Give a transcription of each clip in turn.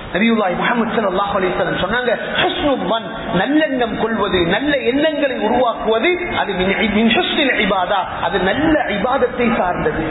நபியுல்லாஹி முஹம்மது ஸல்லல்லாஹு அலைஹி வஸல்லம் சொன்னாங்க ஹுஸ்னுல் வன் நல்லெண்ணம் கொள்வது நல்ல எண்ணங்களை உருவாக்குவது அது மின் மின் ஹுஸ்னில் இபாதா அது நல்ல இபாதத்தை சார்ந்தது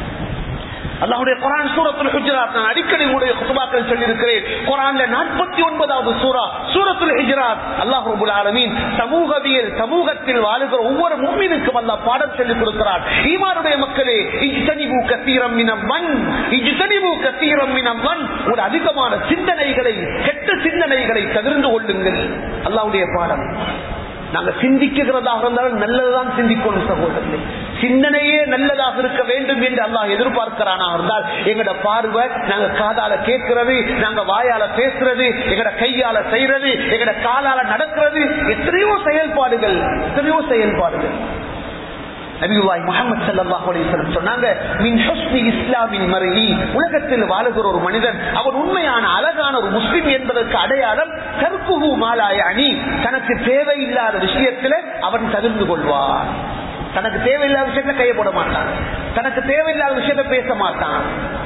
அல்லாஹ்வுடைய குர்ஆன் சூரத்துல் ஹுஜராத் நான் அடிக்கடி உங்களுடைய குத்துபாக்கள் சொல்லி இருக்கிறேன் குர்ஆன்ல 49வது சூரா சூரத்துல் ஹுஜராத் அல்லாஹ் ரப்பல் ஆலமீன் சமூகவியல் சமூகத்தில் வாழுகிற ஒவ்வொரு முஃமினுக்கும் அல்லாஹ் பாடம் சொல்லி கொடுக்கிறார் ஈமானுடைய மக்களே இஜ்தனிபு கஸீரம் மினல் வன் இஜ்தனிபு கஸீரம் மினல் வன் ஒரு அதிகமான சிந்தனைகளை கெட்ட சிந்தனைகளை தவிர்த்து கொள்ளுங்கள் அல்லாஹ்வுடைய பாடம் நாங்க சிந்திக்கிறதாக இருந்தாலும் நல்லதுதான் சிந்திக்கணும் சகோதரர்களே சிந்தனையே நல்லதாக இருக்க வேண்டும் என்று அல்லாஹ் எதிர்பார்க்கிறானா இருந்தால் எங்கட பார்வை நாங்க காதால கேட்கிறது நாங்க வாயால பேசுறது எங்கட கையால செய்யறது எங்கட காலால நடக்கிறது எத்தனையோ செயல்பாடுகள் எத்தனையோ செயல்பாடுகள் நபியுல்லாஹி முஹம்மது ஸல்லல்லாஹு அலைஹி வஸல்லம் சொன்னாங்க மின் ஹுஸ்னி இஸ்லாமின் மர்இ உலகத்தில் வாழுகிற ஒரு மனிதன் அவன் உண்மையான அழகான ஒரு முஸ்லிம் என்பதற்கு அடையாளம் தர்க்குஹு மாலாய அணி தனக்கு தேவையில்லாத விஷயத்துல அவன் தவிர்த்து கொள்வான் தனக்கு தேவையில்லாத விஷயத்துல கைய போட மாட்டான் தனக்கு தேவையில்லாத விஷயத்த பேச மாட்டான்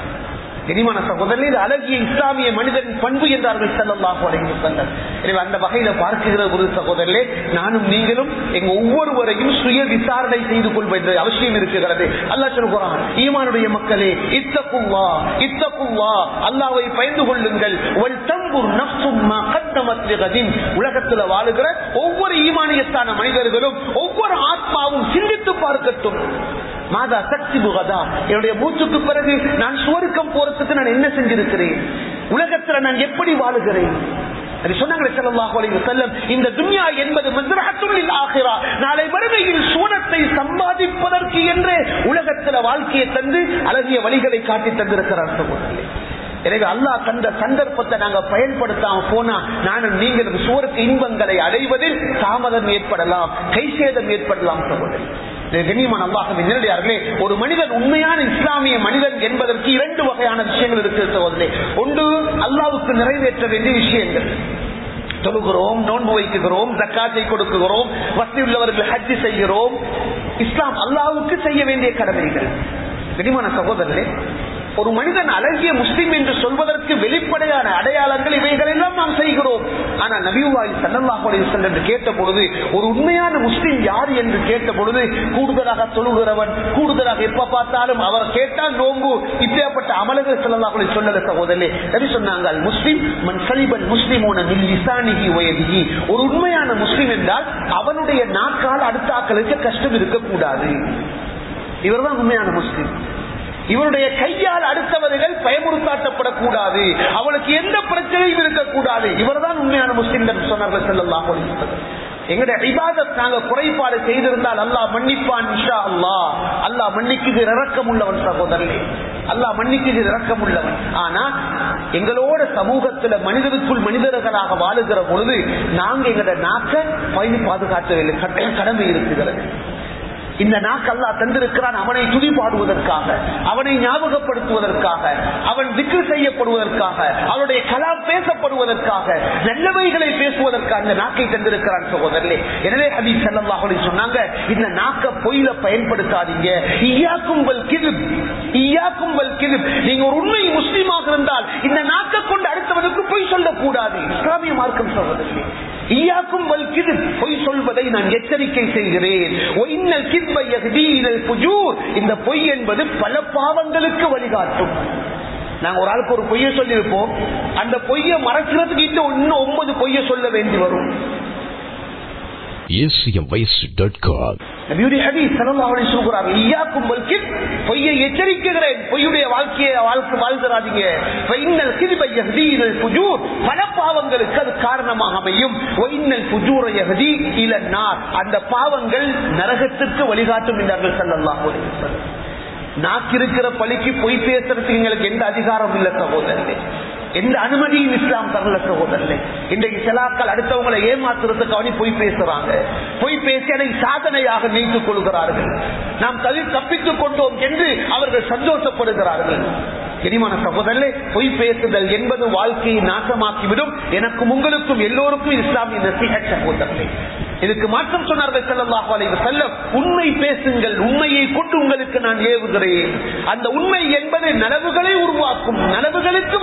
இனிமான சகோதரர் இது அழகிய இஸ்லாமிய மனிதன் பண்பு என்றார்கள் செல்லல்லாஹு அலைஹி வஸல்லம் எனவே அந்த வகையில பார்க்கிற ஒரு சகோதரர்களே நானும் நீங்களும் எங்க ஒவ்வொருவரையும் சுய விசாரணை செய்து கொள்வது என்ற அவசியம் இருக்கிறது அல்லாஹ் சொல்கிறான் ஈமானுடைய மக்களே இத்தகுவா இத்தகுவா அல்லாஹ்வை பயந்து கொள்ளுங்கள் வல் தம்புர் நஃப்சும் மா கத்தமத் லிகதின் உலகத்துல வாழுகிற ஒவ்வொரு ஈமானியத்தான மனிதர்களும் ஒவ்வொரு ஆத்மாவும் சிந்தித்து பார்க்கட்டும் மாதா சக்தி புகதா என்னுடைய மூச்சுக்கு பிறகு நான் சுவருக்கம் போறதுக்கு நான் என்ன செஞ்சிருக்கிறேன் உலகத்துல நான் எப்படி வாழுகிறேன் அது சொன்னாங்களே ஸல்லல்லாஹு அலைஹி வஸல்லம் இந்த துன்யா என்பது மஸ்ரஹத்துல் ஆகிரா நாளை மறுமையில் சூனத்தை சம்பாதிப்பதற்கு என்று உலகத்துல வாழ்க்கையை தந்து அழகிய வழிகளை காட்டி தந்திருக்கிறார் சகோதரர்களே எனவே அல்லாஹ் தந்த சந்தர்ப்பத்தை நாங்க பயன்படுத்தாம போனா நானும் நீங்களும் சோருக்கு இன்பங்களை அடைவதில் தாமதம் ஏற்படலாம் கை சேதம் ஏற்படலாம் சகோதரி கண்ணியமான அல்லாஹின் நேரடியார்களே ஒரு மனிதன் உண்மையான இஸ்லாமிய மனிதன் என்பதற்கு இரண்டு வகையான விஷயங்கள் இருக்கு சகோதரே ஒன்று அல்லாவுக்கு நிறைவேற்ற வேண்டிய விஷயங்கள் தொழுகிறோம் நோன்பு வைக்குகிறோம் ஜக்காத்தை கொடுக்குகிறோம் வசதி உள்ளவர்கள் ஹஜ்ஜி செய்கிறோம் இஸ்லாம் அல்லாவுக்கு செய்ய வேண்டிய கடமைகள் கனிமான சகோதரர்களே ஒரு மனிதன் அழகிய முஸ்லிம் என்று சொல்வதற்கு வெளிப்படையான அடையாளங்கள் இவைகள் எல்லாம் நாம் செய்கிறோம் ஆனா நபிவாய் சல்லல்லாஹு அலைஹி வஸல்லம் என்று கேட்ட பொழுது ஒரு உண்மையான முஸ்லிம் யார் என்று கேட்ட பொழுது கூடுதலாக தொழுகிறவன் கூடுதலாக எப்ப பார்த்தாலும் அவர் கேட்டால் நோம்பு இப்பேற்பட்ட அமலர்கள் சல்லல்லாஹு அலைஹி சொல்லல சகோதரே நபி சொன்னாங்க முஸ்லிம் மன் சலிபன் முஸ்லிமோன மில் லிசானிஹி வயதிஹி ஒரு உண்மையான முஸ்லிம் என்றால் அவனுடைய நாக்கால் அடுத்த ஆக்களுக்கு கஷ்டம் இருக்கக்கூடாது இவர்தான் உண்மையான முஸ்லிம் இவருடைய கையால் அடுத்தவர்கள் பயமுறுத்தாட்டப்படக்கூடாது அவளுக்கு எந்த பிரச்சனையும் இருக்கக்கூடாது இவர்தான் உண்மையான முஸ்லிம் என்று சொன்னார்கள் செல்லலாம் எங்களுடைய இபாதத் நாங்க குறைபாடு செய்திருந்தால் அல்லாஹ் மன்னிப்பான் இன்ஷா அல்லாஹ் அல்லாஹ் மன்னிக்குது இறக்கம் உள்ளவன் சகோதரனே அல்லாஹ் மன்னிக்குது இறக்கம் உள்ளவன் ஆனா எங்களோட சமூகத்துல மனிதருக்குள் மனிதர்களாக வாழுகிற பொழுது நாங்க எங்களோட நாக்க பயணி பாதுகாக்க வேண்டிய கட்ட- கடமை இருக்கிறது இந்த நாக்கு அல்லா தந்திருக்கிறான் அவனை துதி பாடுவதற்காக அவனை ஞாபகப்படுத்துவதற்காக அவன் திக்கு செய்யப்படுவதற்காக அவனுடைய கலாம் பேசப்படுவதற்காக நல்லவைகளை பேசுவதற்காக இந்த நாக்கை தந்திருக்கிறான் சகோதரர்களே எனவே ஹபீப் ஸல்லல்லாஹு அலைஹி சொன்னாங்க இந்த நாக்க பொய்ல பயன்படுத்தாதீங்க ஈயாக்கும் வல் கிதுப் ஈயாக்கும் வல் கிதுப் நீங்க ஒரு உண்மை முஸ்லீமாக இருந்தால் இந்த நாக்க கொண்டு அடுத்தவனுக்கு பொய் சொல்லக்கூடாது இஸ்லாமிய மார்க்கம் சகோதரர்களே ஈயாக்கும் வல் கிதுப் பொய் சொல்வதை நான் எச்சரிக்கை செய்கிறேன் ஒயின்னல் கித்பை யஹ்தி இலல் ஃபுஜூர். இந்த பொய் என்பது பல பாவங்களுக்கு வழிகாட்டும் நாங்க ஒரு ஆளுக்கு ஒரு பொய்ய சொல்லியிருப்போம் அந்த பொய்ய மறைக்கிறதுக்கு இன்னும் இன்னும் ஒன்பது பொய்ய சொல்ல வேண்டி வரும் acmvoice.com. நபியுடைய ஹதீஸ் ஸல்லல்லாஹு அலைஹி வஸல்லம் சொல்றாங்க ஈயாக்கும் வல் கித் பொய்யை எச்சரிக்கிறேன் பொய்யுடைய வாழ்க்கையை வாழ்க்கை வாழ்கிறாதீங்க ஃபைன்னல் கிذب يهدي الى الفجور பல பாவங்களுக்கு அது காரணமாக அமையும் வைன்னல் ஃபுஜூர يهدي الى النار அந்த பாவங்கள் நரகத்திற்கு வழிகாட்டும் என்றார்கள் ஸல்லல்லாஹு அலைஹி வஸல்லம் நாக்கிருக்கிற பழிக்கு பொய் பேசுறதுக்கு எங்களுக்கு எந்த அதிகாரம் இல்ல சகோதரர்களே எந்த அனுமதியும் இஸ்லாம் தரல சகோதரர்களே இன்றைக்கு சிலாக்கள் அடுத்தவங்களை ஏமாத்துறதுக்கு அவனி பொய் பேசுறாங்க பொய் பேசி அதை சாதனையாக நினைத்துக் கொள்கிறார்கள் நாம் தவி தப்பித்துக் கொண்டோம் என்று அவர்கள் சந்தோஷப்படுகிறார்கள் இனிமான சகோதரர்களே பொய் பேசுதல் என்பது வாழ்க்கையை நாசமாக்கிவிடும் எனக்கும் உங்களுக்கும் எல்லோருக்கும் இஸ்லாமிய நசிஹத் சகோதரர்களே இதுக்கு மாற்றம் சொன்னார்கள் ஸல்லல்லாஹு அலைஹி வஸல்லம் உண்மை பேசுங்கள் உண்மையை கொண்டு உங்களுக்கு நான் ஏவுகிறேன் அந்த உண்மை என்பது நலவுகளை உருவாக்கும் நலவுகளுக்கு